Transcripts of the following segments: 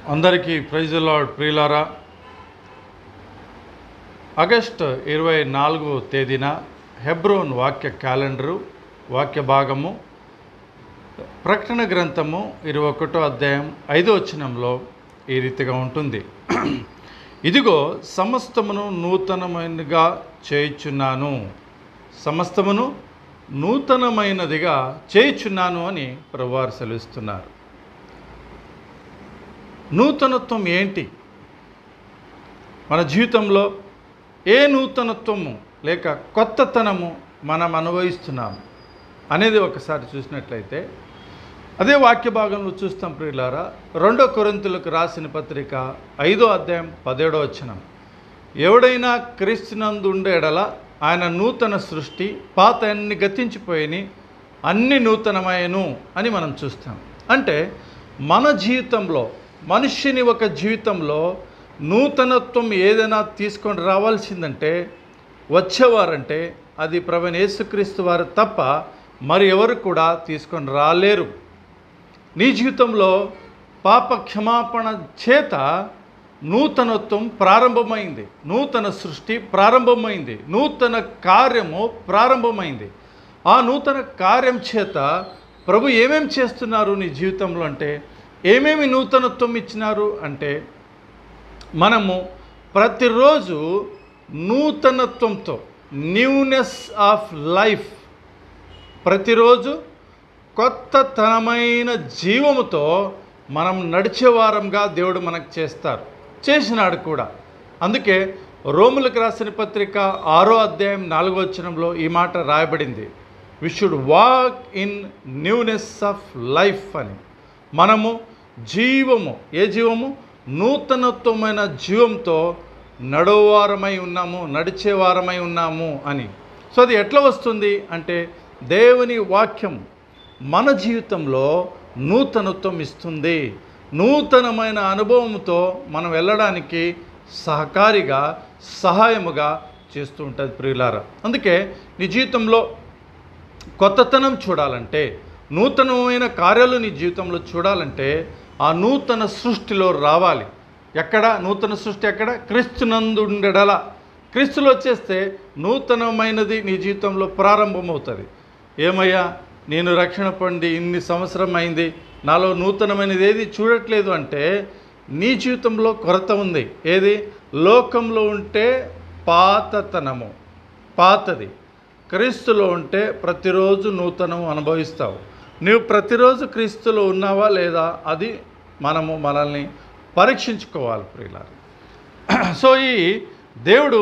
అందరికీ praise lord ప్రియులారా August ఇరవై నాలుగో తేదీన హెబ్రోన్ వాక్య క్యాలెండరు వాక్య భాగము ప్రకటన గ్రంథము ఇరవై ఒకటో అధ్యాయం ఐదో వచనంలో ఈ రీతిగా ఉంటుంది ఇదిగో సమస్తమును నూతనమైనదిగా చేయుచున్నాను సమస్తమును నూతనమైనదిగా చేయుచున్నాను అని ప్రభువారు సెలవిస్తున్నారు నూతనత్వం ఏంటి మన జీవితంలో ఏ నూతనత్వము లేక కొత్తతనము మనం అనుభవిస్తున్నాము అనేది ఒకసారి చూసినట్లయితే అదే వాక్య భాగంలో చూస్తాం ప్రియులారా రెండో కొరింతులకు రాసిన పత్రిక ఐదో అధ్యాయం పదిహేడో వచనం ఎవడైనా క్రీస్తునందు ఉండేడల ఆయన నూతన సృష్టి పాత అన్ని గతించిపోయినాయి అన్ని నూతనమయను అని మనం చూస్తాం అంటే మన జీవితంలో మనిషిని ఒక జీవితంలో నూతనత్వం ఏదైనా తీసుకొని రావాల్సిందంటే వచ్చేవారంటే అది ప్రవీణ యేసుక్రీస్తు వారు తప్ప మరి ఎవరు కూడా తీసుకొని రాలేరు నీ జీవితంలో పాప క్షమాపణ చేత నూతనత్వం ప్రారంభమైంది నూతన సృష్టి ప్రారంభమైంది నూతన కార్యము ప్రారంభమైంది ఆ నూతన కార్యం చేత ప్రభు ఏమేం చేస్తున్నారు నీ జీవితంలో అంటే ఏమేమి నూతనత్వం ఇచ్చినారు అంటే మనము ప్రతిరోజు నూతనత్వంతో న్యూనెస్ ఆఫ్ లైఫ్ ప్రతిరోజు కొత్తతనమైన జీవముతో మనం నడిచేవారంగా దేవుడు మనకు చేస్తారు చేసినాడు కూడా అందుకే రోములకు రాసిన పత్రిక ఆరో అధ్యాయం నాలుగో వచనంలో ఈ మాట రాయబడింది we should walk in newness of life అని మనము జీవము ఏ జీవము నూతనత్వమైన జీవంతో నడువారమై ఉన్నాము నడిచేవారమై ఉన్నాము అని సో అది ఎట్లా వస్తుంది అంటే దేవుని వాక్యం మన జీవితంలో నూతనత్వం ఇస్తుంది నూతనమైన అనుభవంతో మనం వెళ్ళడానికి సహకారిగా సహాయముగా చేస్తూ ఉంటుంది ప్రియులారా అందుకే నీ జీవితంలో కొత్తతనం చూడాలంటే నూతనమైన కార్యాలు నీ జీవితంలో చూడాలంటే ఆ నూతన సృష్టిలో రావాలి ఎక్కడ నూతన సృష్టి ఎక్కడ క్రీస్తునందు ఉండడల క్రీస్తులో వచ్చేస్తే నూతనమైనది నీ జీవితంలో ప్రారంభమవుతుంది ఏమయ్యా నేను రక్షణ పొంది ఇన్ని సంవత్సరం అయింది నాలో నూతనమైనది ఏది చూడట్లేదు అంటే నీ జీవితంలో కొరత ఉంది ఏది లోకంలో ఉంటే పాతతనము పాతది క్రీస్తులో ఉంటే ప్రతిరోజు నూతనం అనుభవిస్తావు నువ్వు ప్రతిరోజు క్రీస్తులో ఉన్నావా లేదా అది మనము మనల్ని పరీక్షించుకోవాలి ప్రియులారు సో ఈ దేవుడు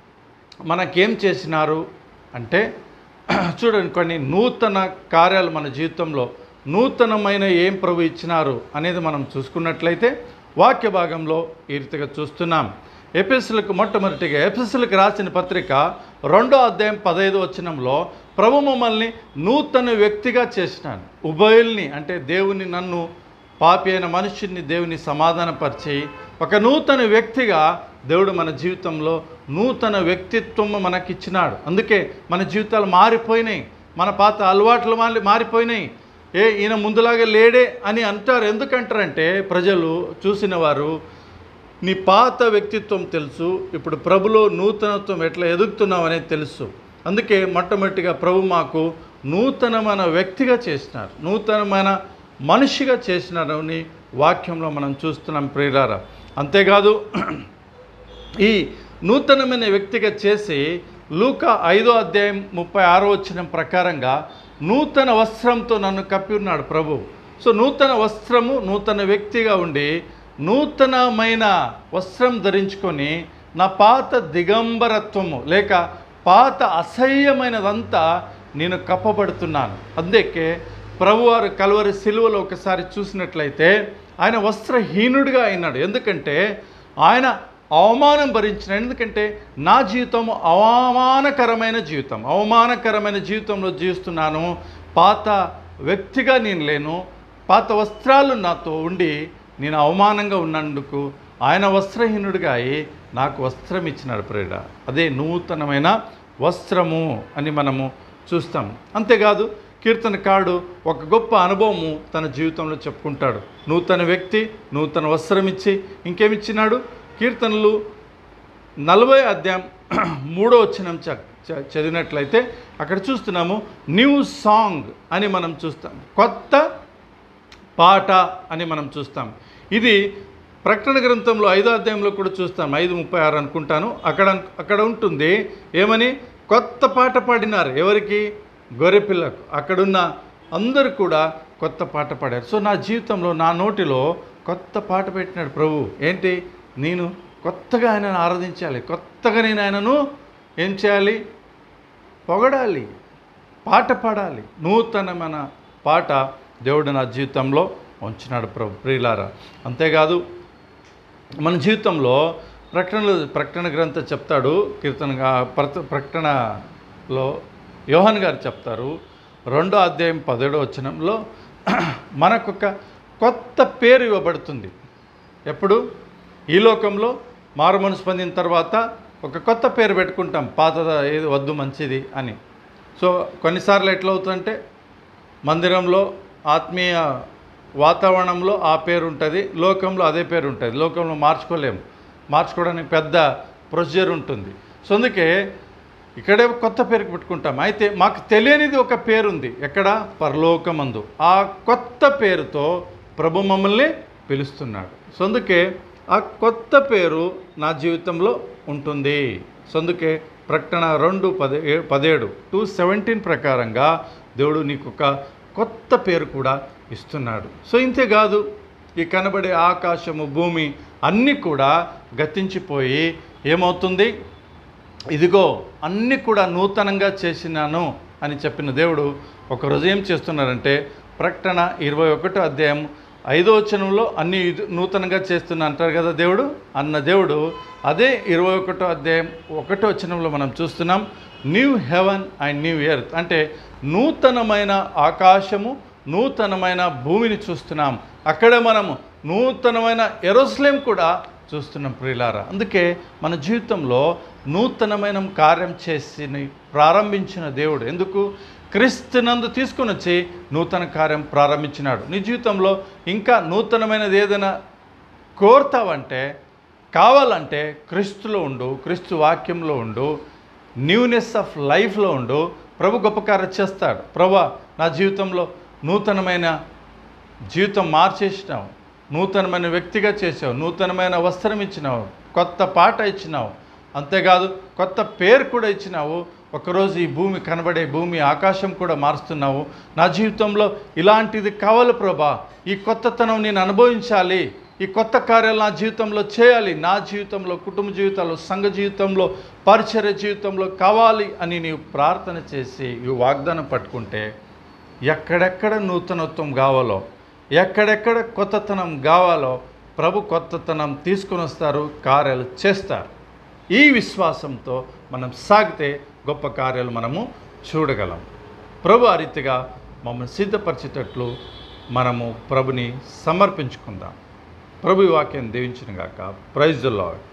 మనకేం చేసినారు అంటే చూడండి కొన్ని నూతన కార్యాలు మన జీవితంలో నూతనమైన ఏం ప్రభు ఇచ్చినారు అనేది మనం చూసుకున్నట్లయితే వాక్య భాగంలో ఈ రీతిగా చూస్తున్నాం ఎపిఎస్లకు మొట్టమొదటిగా ఎపిఎస్లకు రాసిన పత్రిక రెండో అధ్యాయం పదహైదు వచనంలో ప్రభు మమ్మల్ని నూతన వ్యక్తిగా చేసినాను ఉభయుల్ని అంటే దేవుని నన్ను పాపి అయిన మనుషుల్ని దేవుని సమాధానపరిచి ఒక నూతన వ్యక్తిగా దేవుడు మన జీవితంలో నూతన వ్యక్తిత్వం మనకిచ్చినాడు అందుకే మన జీవితాలు మారిపోయినాయి మన పాత అలవాట్లు మారి మారిపోయినాయి ఏ ఈయన ముందులాగా లేడే అని అంటారు ఎందుకంటారంటే ప్రజలు చూసిన వారు నీ పాత వ్యక్తిత్వం తెలుసు ఇప్పుడు ప్రభులో నూతనత్వం ఎట్లా ఎదుగుతున్నావు అనేది తెలుసు అందుకే మొట్టమొదటిగా ప్రభు మాకు నూతనమైన వ్యక్తిగా చేసినారు నూతనమైన మనిషిగా చేసినారని వాక్యంలో మనం చూస్తున్నాం ప్రియులారా అంతేకాదు ఈ నూతనమైన వ్యక్తిగా చేసి లూక ఐదో అధ్యాయం ముప్పై ఆరో వచ్చిన ప్రకారంగా నూతన వస్త్రంతో నన్ను కప్పి ఉన్నాడు ప్రభు సో నూతన వస్త్రము నూతన వ్యక్తిగా ఉండి నూతనమైన వస్త్రం ధరించుకొని నా పాత దిగంబరత్వము లేక పాత అసహ్యమైనదంతా నేను కప్పబడుతున్నాను అందుకే ప్రభువారు కలువరి సిలువలో ఒకసారి చూసినట్లయితే ఆయన వస్త్రహీనుడిగా అయినాడు ఎందుకంటే ఆయన అవమానం భరించిన ఎందుకంటే నా జీవితం అవమానకరమైన జీవితం అవమానకరమైన జీవితంలో జీవిస్తున్నాను పాత వ్యక్తిగా నేను లేను పాత వస్త్రాలు నాతో ఉండి నేను అవమానంగా ఉన్నందుకు ఆయన వస్త్రహీనుడిగా అయి నాకు వస్త్రం ఇచ్చినాడు ప్రేడ అదే నూతనమైన వస్త్రము అని మనము చూస్తాం అంతేకాదు కీర్తనకారుడు ఒక గొప్ప అనుభవము తన జీవితంలో చెప్పుకుంటాడు నూతన వ్యక్తి నూతన వస్త్రం ఇచ్చి ఇంకేమిచ్చినాడు కీర్తనలు నలభై అధ్యాయం మూడో వచనం చ చ- చదివినట్లయితే అక్కడ చూస్తున్నాము న్యూ సాంగ్ అని మనం చూస్తాం కొత్త పాట అని మనం చూస్తాం ఇది ప్రకటన గ్రంథంలో ఐదో అధ్యాయంలో కూడా చూస్తాం ఐదు ముప్పై ఆరు అనుకుంటాను అక్కడ అక్కడ ఉంటుంది ఏమని కొత్త పాట పాడినారు ఎవరికి గొర్రెపిల్లకు అక్కడున్న అందరూ కూడా కొత్త పాట పాడారు సో నా జీవితంలో నా నోటిలో కొత్త పాట పెట్టినాడు ప్రభు ఏంటి నేను కొత్తగా ఆయనను ఆరాధించాలి కొత్తగా నేను ఆయనను ఏం చేయాలి పొగడాలి పాట పాడాలి నూతనమైన పాట దేవుడు నా జీవితంలో ఉంచినాడు ప్రభు ప్రియులారా అంతేకాదు మన జీవితంలో ప్రకటనలు ప్రకటన గ్రంథ చెప్తాడు కీర్తనగా ప్రత ప్రకటనలో యోహన్ గారు చెప్తారు రెండో అధ్యాయం పదిహేడో వచనంలో మనకొక కొత్త పేరు ఇవ్వబడుతుంది ఎప్పుడు ఈ లోకంలో మారు మనసు పొందిన తర్వాత ఒక కొత్త పేరు పెట్టుకుంటాం పాత ఏది వద్దు మంచిది అని సో కొన్నిసార్లు ఎట్లా అవుతుందంటే మందిరంలో ఆత్మీయ వాతావరణంలో ఆ పేరు ఉంటుంది లోకంలో అదే పేరు ఉంటుంది లోకంలో మార్చుకోలేము మార్చుకోవడానికి పెద్ద ప్రొసీజర్ ఉంటుంది సో అందుకే ఇక్కడే కొత్త పేరు పెట్టుకుంటాం అయితే మాకు తెలియనిది ఒక పేరు ఉంది ఎక్కడ పరలోకమందు ఆ కొత్త పేరుతో ప్రభు మమ్మల్ని పిలుస్తున్నాడు సో అందుకే ఆ కొత్త పేరు నా జీవితంలో ఉంటుంది సో అందుకే ప్రకటన రెండు పదే పదిహేడు టూ సెవెంటీన్ ప్రకారంగా దేవుడు నీకు ఒక కొత్త పేరు కూడా ఇస్తున్నాడు సో ఇంతే కాదు ఈ కనబడే ఆకాశము భూమి అన్నీ కూడా గతించిపోయి ఏమవుతుంది ఇదిగో అన్నీ కూడా నూతనంగా చేసినాను అని చెప్పిన దేవుడు ఒకరోజు ఏం చేస్తున్నారంటే ప్రకటన ఇరవై ఒకటో అధ్యాయం ఐదో వచనంలో అన్ని ఇది- నూతనంగా చేస్తున్నా అంటారు కదా దేవుడు అన్న దేవుడు అదే ఇరవై ఒకటో అధ్యాయం ఒకటో వచనంలో మనం చూస్తున్నాం new heaven and new earth అంటే నూతనమైన ఆకాశము నూతనమైన భూమిని చూస్తున్నాం అక్కడ మనము నూతనమైన ఎరోస్లేం కూడా చూస్తున్నాం ప్రియులారా అందుకే మన జీవితంలో నూతనమైన కార్యం చేసి ప్రారంభించిన దేవుడు ఎందుకు క్రీస్తునందు తీసుకుని వచ్చి నూతన కార్యం ప్రారంభించినాడు నీ జీవితంలో ఇంకా నూతనమైనది ఏదైనా కోరుతావంటే కావాలంటే క్రీస్తులో ఉండు క్రీస్తు వాక్యంలో ఉండు న్యూనెస్ ఆఫ్ లైఫ్లో ఉండు ప్రభు గొప్ప కార్యం చేస్తాడు ప్రభా నా జీవితంలో నూతనమైన జీవితం మార్చేసినావు నూతనమైన వ్యక్తిగా చేసావు నూతనమైన వస్త్రం ఇచ్చినావు కొత్త పాట ఇచ్చినావు అంతేకాదు కొత్త పేరు కూడా ఇచ్చినావు ఒకరోజు ఈ భూమి కనబడే భూమి ఆకాశం కూడా మారుస్తున్నావు నా జీవితంలో ఇలాంటిది కావాలి ప్రభా ఈ కొత్తతనం నేను అనుభవించాలి ఈ కొత్త కార్యాలు నా జీవితంలో చేయాలి నా జీవితంలో కుటుంబ జీవితంలో సంఘ జీవితంలో పరిచర్య జీవితంలో కావాలి అని నీవు ప్రార్థన చేసి ఈ వాగ్దానం పట్టుకుంటే ఎక్కడెక్కడ నూతనత్వం కావాలో ఎక్కడెక్కడ కొత్తతనం కావాలో ప్రభు కొత్తతనం తీసుకొని వస్తారు కార్యాలు చేస్తారు ఈ విశ్వాసంతో మనం సాగితే గొప్ప కార్యాలు మనము చూడగలం ప్రభు ఆ రీతిగా మమ్మల్ని సిద్ధపరిచేటట్లు మనము ప్రభుని సమర్పించుకుందాం ప్రభు ఈ వాక్యం దీవించిన గాక ప్రైజ్ ద లార్డ్